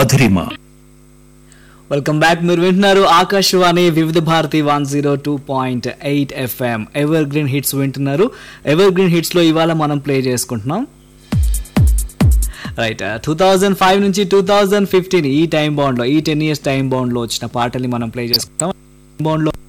మధురిమ welcome back మీరు వింటున్నారు Akashvani Vividh Bharati one zero two point eight FM evergreen hits వింటున్నారు evergreen hits లో ఇవాళ మనం ప్లే చేసుకుంటున్నాం రైట్ టూ థౌజండ్ ఫైవ్ నుంచి టూ థౌజండ్ ఫిఫ్టీన్ ఈ టైం బౌండ్ లో ఈ టెన్ ఇయర్స్ టైం బౌండ్ లో వచ్చిన పాటల్ని మనం ప్లే చేసుకుంటాం బౌండ్ లో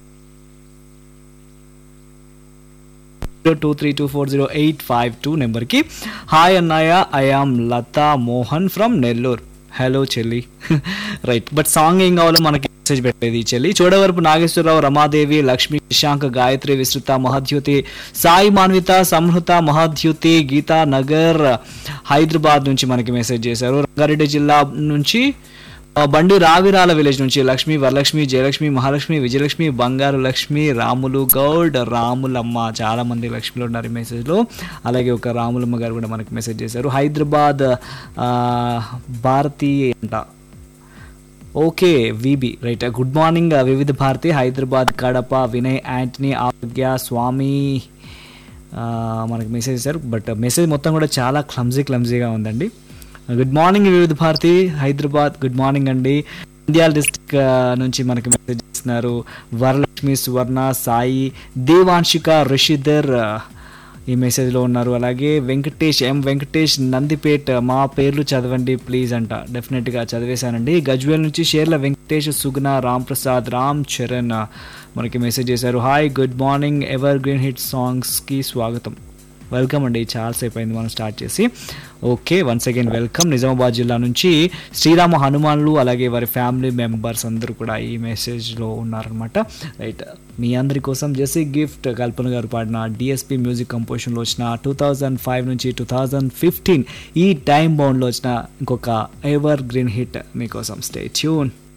two three two four zero eight five two నెంబర్కి హాయ్ అన్నయ్య I am Latha Mohan from Nellore hello చెల్లి రైట్ బట్ సాంగ్ ఏం కావాలో మనకి మెసేజ్ పెట్టేది ఈ చెల్లి చూడవరపు నాగేశ్వరరావు రమాదేవి లక్ష్మి శశాంక్ గాయత్రి విస్తృత మహాద్యుతి సాయి మాన్విత సంహృత మహాద్యుతి గీతా నగర్ హైదరాబాద్ నుంచి మనకి మెసేజ్ చేశారు రంగారెడ్డి జిల్లా నుంచి ఆ, బండి రావిరాల విలేజ్ నుంచి లక్ష్మి వరలక్ష్మి జయలక్ష్మి మహాలక్ష్మి విజయలక్ష్మి బంగారు లక్ష్మి రాములు గౌడ్ రాములమ్మ చాలా మంది లక్ష్మిలో ఉన్నారు ఈ మెసేజ్లో అలాగే ఒక రాములమ్మ గారు కూడా మనకి మెసేజ్ చేశారు హైదరాబాద్ ఆ, భారతి అంట okay V B right good morning Vividh Bharati Hyderabad Kadapa Vinay Antony Arogya Swamy ఆ, మనకి మెసేజ్ చేశారు బట్ మెసేజ్ మొత్తం కూడా చాలా క్లమ్జీ క్లమ్జీగా ఉందండి good morning Vividh Bharati Hyderabad good morning అండి నంద్యాల డిస్టిక్ నుంచి మనకి మెసేజ్ చేస్తున్నారు వరలక్ష్మి సువర్ణ సాయి దేవాంశిక రిషిధర్ ఆ, ఈ మెసేజ్లో ఉన్నారు అలాగే వెంకటేష్ ఎం వెంకటేష్ నందిపేట్ మా పేర్లు చదవండి ప్లీజ్ అంట డెఫినెట్గా చదివేశానండి గజ్వేల్ నుంచి షేర్ల వెంకటేష్ సుగుణ రామ్ ప్రసాద్ రామ్ చరణ్ మనకి మెసేజ్ చేశారు hi good morning evergreen hit సాంగ్స్కి స్వాగతం వెల్కమ్ అండి చాలాసేపు అయింది మనం స్టార్ట్ చేసి okay once again welcome Nizamabad జిల్లా నుంచి శ్రీరామ హనుమాన్లు అలాగే వారి ఫ్యామిలీ మెంబర్స్ అందరూ కూడా ఈ మెసేజ్లో ఉన్నారనమాట రైట్ మీ అందరి కోసం జెసి గిఫ్ట్ కల్పన గారు పాడిన డిఎస్పి మ్యూజిక్ కంపోజిషన్లో వచ్చిన టూ థౌజండ్ ఫైవ్ నుంచి టూ థౌజండ్ ఫిఫ్టీన్ ఈ టైం బౌండ్లో వచ్చిన ఇంకొక ఎవర్ గ్రీన్ హిట్ మీకోసం స్టే ట్యూన్